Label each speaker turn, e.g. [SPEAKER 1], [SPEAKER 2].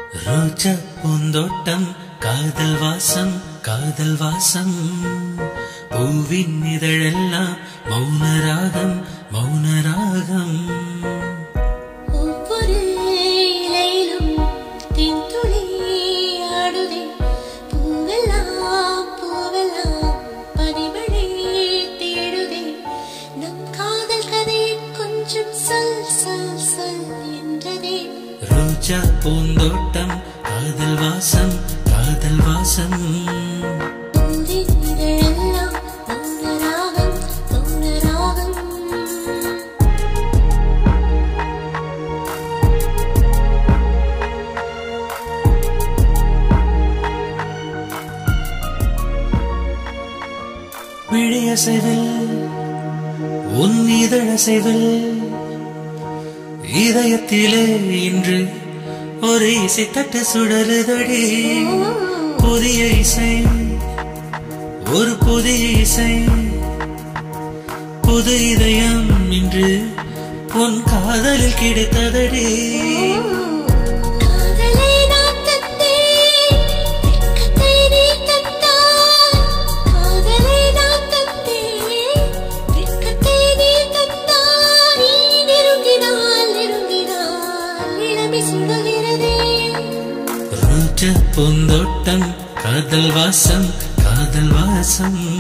[SPEAKER 1] ரோஜா பூந்தோட்டம் காதல் வாசம் காதல் வாசம் பூவின் இதழெல்லாம் மௌன ராகம் மௌன ராகம்
[SPEAKER 2] ஒவ்வொரு இலையிலும் தென்துளி ஆடுதே பூவெல்லாம் பூவெல்லாம் பனிமழை தேடுதே நம் காதல் கதையை கொஞ்சம் சொல் சொல் சொல் என்றதே
[SPEAKER 1] ரோஜா பூந்தோட்டம் காதல் வாசம் காதல் வாசம்
[SPEAKER 2] பூவின் இதழெல்லாம் மௌன ராகம் மௌன ராகம்
[SPEAKER 1] விழியசைவில் உன் இதழசைவில் இதயத்திலே இன்று ஒரு இசை தட்டு சுடருதடி புதிய இசை ஒரு புதிய இசை புது இதயம் இன்று உன் காதலில் கிடைத்ததடி
[SPEAKER 2] காதலை நான் தந்தேன் வெட்கத்தை நீ தந்தாய் காதலை நான் தந்தேன் வெட்கத்தை நீ தந்தாய் நீ நெருங்கினால் நெருங்கினால் இளமை சுடுகிறதே
[SPEAKER 1] ரோஜா பூந்தோட்டம் காதல் வாசம் காதல் வாசம்